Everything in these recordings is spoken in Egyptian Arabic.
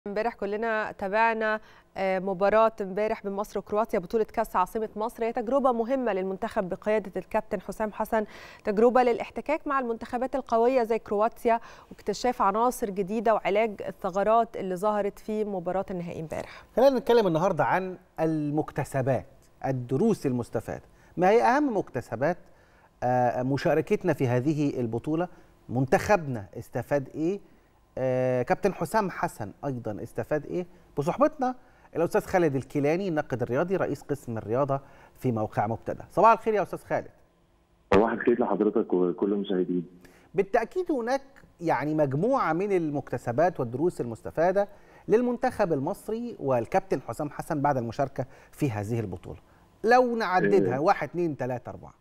امبارح كلنا تابعنا مباراة امبارح بين مصر وكرواتيا بطولة كأس عاصمة مصر هي تجربة مهمة للمنتخب بقيادة الكابتن حسام حسن تجربة للاحتكاك مع المنتخبات القوية زي كرواتيا واكتشاف عناصر جديدة وعلاج الثغرات اللي ظهرت في مباراة النهائي امبارح خلينا نتكلم النهاردة عن المكتسبات الدروس المستفادة ما هي أهم مكتسبات مشاركتنا في هذه البطولة منتخبنا استفاد إيه آه كابتن حسام حسن ايضا استفاد ايه بصحبتنا الاستاذ خالد الكيلاني الناقد الرياضي رئيس قسم الرياضه في موقع مبتدا صباح الخير يا استاذ خالد صباح الخير لحضرتك وكل المشاهدين بالتاكيد هناك يعني مجموعه من المكتسبات والدروس المستفاده للمنتخب المصري والكابتن حسام حسن بعد المشاركه في هذه البطوله لو نعددها إيه. واحد اثنين ثلاثة أربعة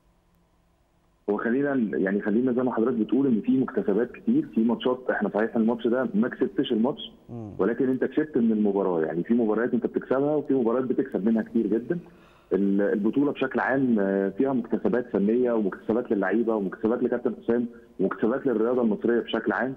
وخلينا يعني خلينا زي ما حضرتك بتقول ان في مكتسبات كتير في ماتشات احنا صحيح الماتش ده ما كسبتش الماتش ولكن انت كسبت من المباراه يعني في مباريات انت بتكسبها وفي مباريات بتكسب منها كتير جدا البطوله بشكل عام فيها مكتسبات فنيه ومكتسبات للعيبه ومكتسبات لكابتن حسام ومكتسبات للرياضه المصريه بشكل عام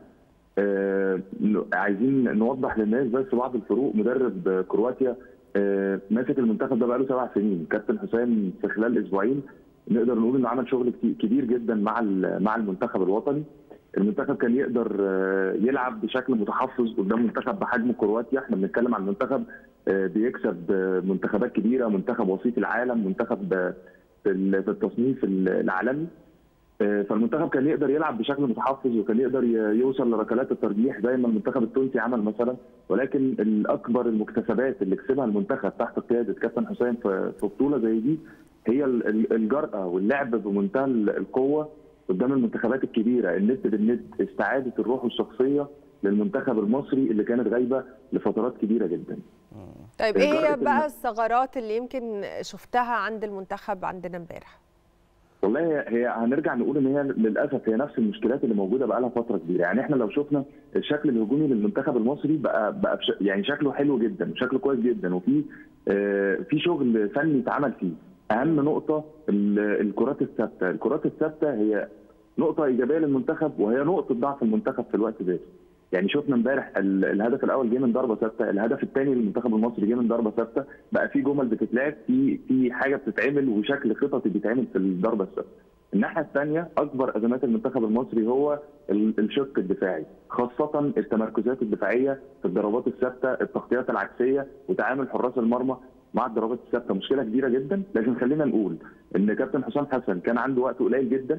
آه عايزين نوضح للناس بس بعض الفروق مدرب كرواتيا آه ماسك المنتخب ده بقاله سبع سنين كابتن حسام في خلال اسبوعين نقدر نقول انه عمل شغل كبير جدا مع مع المنتخب الوطني المنتخب كان يقدر يلعب بشكل متحفظ قدام منتخب بحجم كرواتيا احنا بنتكلم عن منتخب بيكسب منتخبات كبيره منتخب وسيط العالم منتخب في التصنيف العالمي فالمنتخب كان يقدر يلعب بشكل متحفظ وكان يقدر يوصل لركلات الترجيح زي ما المنتخب التونسي عمل مثلا ولكن الاكبر المكتسبات اللي كسبها المنتخب تحت قياده كابتن حسام في بطوله زي دي هي الجرأه واللعب بمنتهى القوه قدام المنتخبات الكبيره الند بالند استعاده الروح الشخصيه للمنتخب المصري اللي كانت غايبه لفترات كبيره جدا. طيب ايه هي بقى الثغرات اللي يمكن شفتها عند المنتخب عندنا امبارح؟ والله هي هنرجع نقول ان هي للاسف هي نفس المشكلات اللي موجوده بقى لها فتره كبيره، يعني احنا لو شفنا الشكل الهجومي للمنتخب المصري بقى بقى بش... يعني شكله حلو جدا وشكله كويس جدا وفي آه في شغل فني اتعمل فيه. اهم نقطه الكرات الثابته، الكرات الثابته هي نقطه ايجابيه للمنتخب وهي نقطه ضعف المنتخب في الوقت ده. يعني شفنا امبارح الهدف الاول جه من ضربه ثابته، الهدف الثاني للمنتخب المصري جه من ضربه ثابته، بقى في جمل بتتلعب في في حاجه بتتعمل وشكل خططي بيتعمل في الضربه الثابته. الناحيه الثانيه اكبر ازمات المنتخب المصري هو الشق الدفاعي، خاصه التمركزات الدفاعيه في الضربات الثابته، التغطيات العكسيه وتعامل حراس المرمى مع الضربات الثابته مشكله كبيره جدا لكن خلينا نقول ان كابتن حسام حسن كان عنده وقت قليل جدا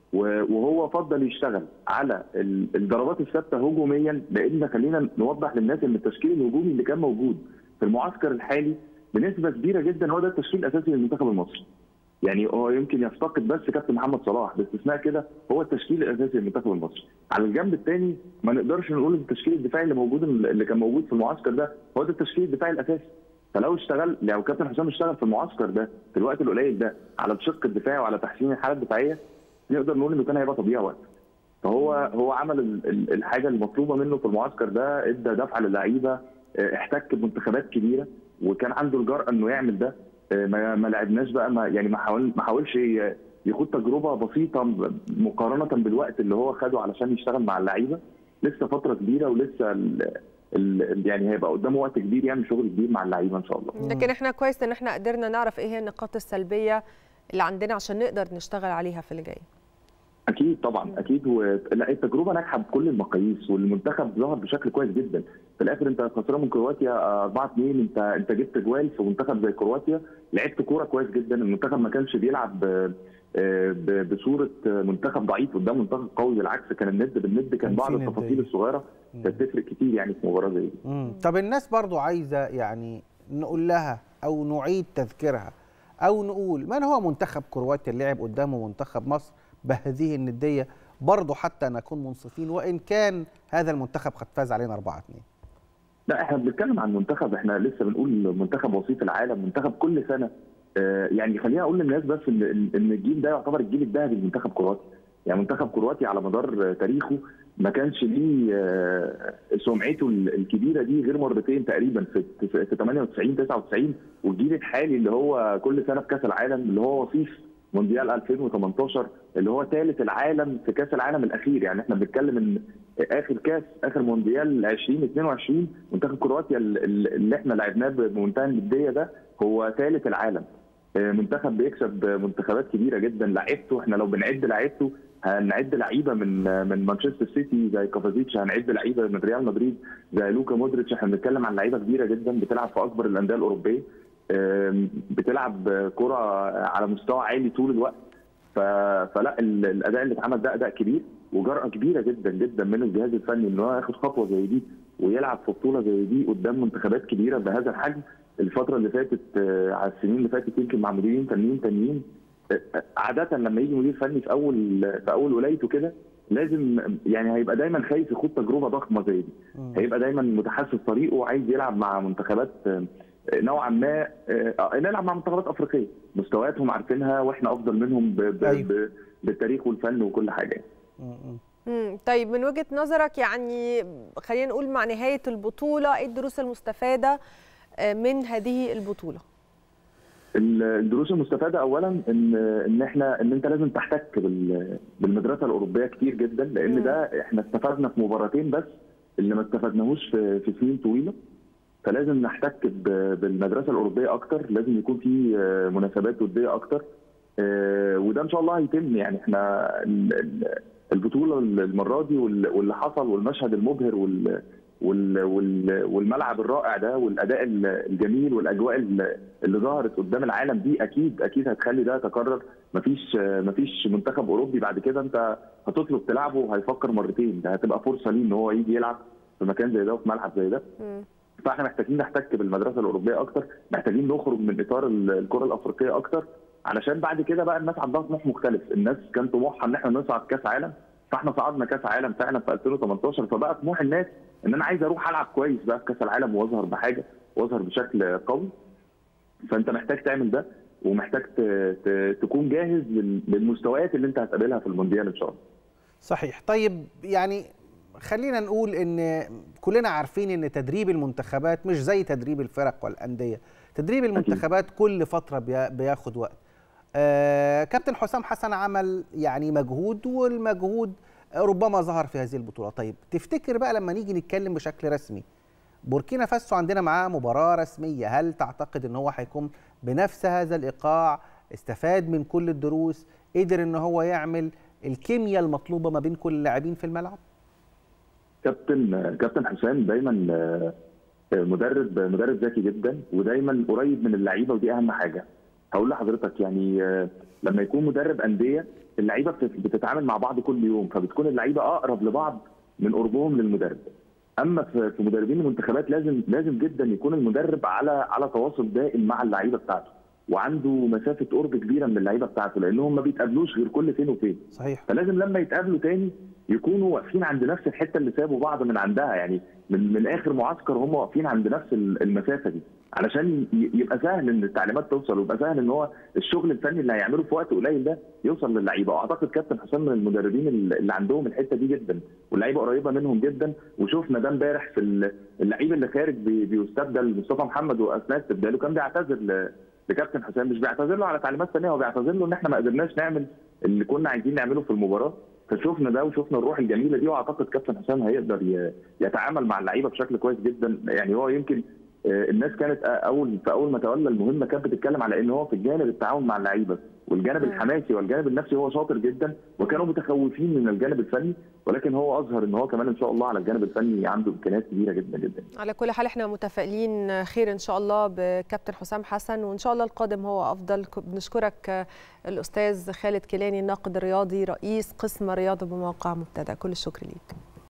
وهو فضل يشتغل على الضربات الثابته هجوميا لان خلينا نوضح للناس ان التشكيل الهجومي اللي كان موجود في المعسكر الحالي بنسبه كبيره جدا هو ده التشكيل الاساسي للمنتخب المصري. يعني هو يمكن يفتقد بس كابتن محمد صلاح باستثناء كده هو التشكيل الاساسي للمنتخب المصري. على الجنب الثاني ما نقدرش نقول التشكيل الدفاعي اللي موجود اللي كان موجود في المعسكر ده هو ده التشكيل الدفاعي الاساسي. فلو اشتغل لو كابتن حسام اشتغل في المعسكر ده في الوقت القليل ده على الشق الدفاعي وعلى تحسين الحاله الدفاعيه نقدر نقول انه كان هيبقى تضييع وقت. فهو هو عمل الحاجه المطلوبه منه في المعسكر ده ادى دفعه للعيبه احتك بمنتخبات كبيره وكان عنده الجرأه انه يعمل ده ما لعبناش بقى ما يعني ما حاول ما حاولش يخوض تجربه بسيطه مقارنه بالوقت اللي هو خده علشان يشتغل مع اللعيبه لسه فتره كبيره ولسه يعني هيبقى قدامه وقت كبير يعمل شغل كبير مع اللعيبه ان شاء الله. لكن احنا كويس ان احنا قدرنا نعرف ايه هي النقاط السلبيه اللي عندنا عشان نقدر نشتغل عليها في اللي جاي. اكيد طبعا اكيد و... لا التجربه ناجحه بكل المقاييس والمنتخب ظهر بشكل كويس جدا في الاخر انت خسران من كرواتيا 4 2 انت انت جبت جوال في منتخب زي كرواتيا لعبت كوره كويس جدا المنتخب ما كانش بيلعب بصوره منتخب ضعيف قدام منتخب قوي بالعكس كان الند بالند كان بعض التفاصيل الصغيره كانت تفرق كتير يعني في مباراه زي دي. طب الناس برضو عايزه يعني نقول لها او نعيد تذكيرها او نقول من هو منتخب كرواتيا اللي لعب قدامه منتخب مصر بهذه النديه برضه حتى نكون منصفين وان كان هذا المنتخب قد فاز علينا 4 2 لا احنا بنتكلم عن منتخب احنا لسه بنقول منتخب وسيط العالم منتخب كل سنه آه يعني خلينا اقول للناس بس ان ان الجيل ده يعتبر الجيل الذهبي لمنتخب كرواتيا يعني منتخب كرواتيا على مدار تاريخه ما كانش ليه آه سمعته الكبيره دي غير مرتين تقريبا في في 98 99 والجيل الحالي اللي هو كل سنه في كاس العالم اللي هو وصيف مونديال 2018 اللي هو ثالث العالم في كاس العالم الاخير يعني احنا بنتكلم ان اخر كاس اخر مونديال 2022 منتخب كرواتيا اللي احنا لعبناه بمنتهى النديه ده هو ثالث العالم منتخب بيكسب منتخبات كبيره جدا لعيبته احنا لو بنعد لعيبته هنعد لعيبه من من مانشستر سيتي زي كوفازيتش هنعد لعيبه من ريال مدريد زي لوكا مودريتش احنا بنتكلم عن لعيبه كبيره جدا بتلعب في اكبر الانديه الاوروبيه بتلعب كره على مستوى عالي طول الوقت فلا الاداء اللي اتعمل ده اداء كبير وجرأه كبيره جدا جدا من الجهاز الفني ان هو ياخد خطوه زي دي ويلعب في بطوله زي دي قدام منتخبات كبيره بهذا الحجم الفتره اللي فاتت على السنين اللي فاتت يمكن مع مديرين فنيين تانيين عاده لما يجي مدير فني في اول في اول ولايته كده لازم يعني هيبقى دايما خايف يخوض تجربه ضخمه زي دي هيبقى دايما متحسس طريقه وعايز يلعب مع منتخبات نوعا ما نلعب مع منتخبات افريقيه مستوياتهم عارفينها واحنا افضل منهم ب ب أيوه. بالتاريخ والفن وكل حاجه امم طيب من وجهه نظرك يعني خلينا نقول مع نهايه البطوله ايه الدروس المستفاده من هذه البطوله؟ الدروس المستفاده اولا ان ان احنا ان انت لازم تحتك بالمدرسه الاوروبيه كتير جدا لان ده احنا استفدنا في مباراتين بس اللي ما استفدناهوش في, في سنين طويله فلازم نحتك بالمدرسه الاوروبيه اكتر لازم يكون في مناسبات وديه اكتر وده ان شاء الله هيتم يعني احنا البطوله المره دي واللي حصل والمشهد المبهر وال والملعب الرائع ده والاداء الجميل والاجواء اللي ظهرت قدام العالم دي اكيد اكيد هتخلي ده يتكرر مفيش مفيش منتخب اوروبي بعد كده انت هتطلب تلعبه هيفكر مرتين ده هتبقى فرصه ليه ان هو يجي يلعب في مكان زي ده وفي ملعب زي ده فاحنا محتاجين نحتك بالمدرسه الاوروبيه اكتر محتاجين نخرج من اطار الكره الافريقيه اكتر علشان بعد كده بقى الناس عندها طموح مختلف الناس كان طموحها ان احنا نصعد كاس عالم فاحنا صعدنا كاس عالم فعلا في 2018 فبقى طموح الناس ان انا عايز اروح العب كويس بقى في كاس العالم واظهر بحاجه واظهر بشكل قوي فانت محتاج تعمل ده ومحتاج تكون جاهز للمستويات اللي انت هتقابلها في المونديال ان شاء الله صحيح طيب يعني خلينا نقول ان كلنا عارفين ان تدريب المنتخبات مش زي تدريب الفرق والانديه تدريب المنتخبات كل فتره بياخد وقت آه كابتن حسام حسن عمل يعني مجهود والمجهود ربما ظهر في هذه البطوله طيب تفتكر بقى لما نيجي نتكلم بشكل رسمي بوركينا فاسو عندنا معاه مباراه رسميه هل تعتقد ان هو هيكون بنفس هذا الايقاع استفاد من كل الدروس قدر ان هو يعمل الكيمياء المطلوبه ما بين كل اللاعبين في الملعب كابتن كابتن حسام دايما مدرب مدرب ذكي جدا ودايما قريب من اللعيبه ودي اهم حاجه هقول لحضرتك يعني لما يكون مدرب انديه اللعيبه بتتعامل مع بعض كل يوم فبتكون اللعيبه اقرب لبعض من قربهم للمدرب اما في مدربين المنتخبات لازم لازم جدا يكون المدرب على على تواصل دائم مع اللعيبه بتاعته وعنده مسافه قرب كبيره من اللعيبه بتاعته لانهم ما بيتقابلوش غير كل فين وفين صحيح فلازم لما يتقابلوا تاني يكونوا واقفين عند نفس الحته اللي سابوا بعض من عندها يعني من من اخر معسكر هم واقفين عند نفس المسافه دي علشان يبقى سهل ان التعليمات توصل ويبقى سهل ان هو الشغل الفني اللي هيعمله في وقت قليل ده يوصل للعيبه واعتقد كابتن حسام من المدربين اللي عندهم الحته دي جدا واللعيبه قريبه منهم جدا وشفنا ده امبارح في اللعيب اللي خارج بيستبدل مصطفى محمد واثناء استبداله كان بيعتذر لكابتن حسام مش بيعتذر له على تعليمات ثانيه هو بيعتذر له ان احنا ما قدرناش نعمل اللي كنا عايزين نعمله في المباراه فشفنا ده وشفنا الروح الجميله دي واعتقد كابتن حسام هيقدر يتعامل مع اللعيبه بشكل كويس جدا يعني هو يمكن الناس كانت اول في اول ما تولى المهمه كانت بتتكلم على ان هو في الجانب التعاون مع اللعيبه والجانب الحماسي والجانب النفسي هو شاطر جدا وكانوا متخوفين من الجانب الفني ولكن هو اظهر ان هو كمان ان شاء الله على الجانب الفني عنده امكانيات كبيره جدا جدا. على كل حال احنا متفائلين خير ان شاء الله بكابتن حسام حسن وان شاء الله القادم هو افضل بنشكرك الاستاذ خالد كيلاني الناقد الرياضي رئيس قسم رياضه بموقع مبتدأ كل الشكر ليك.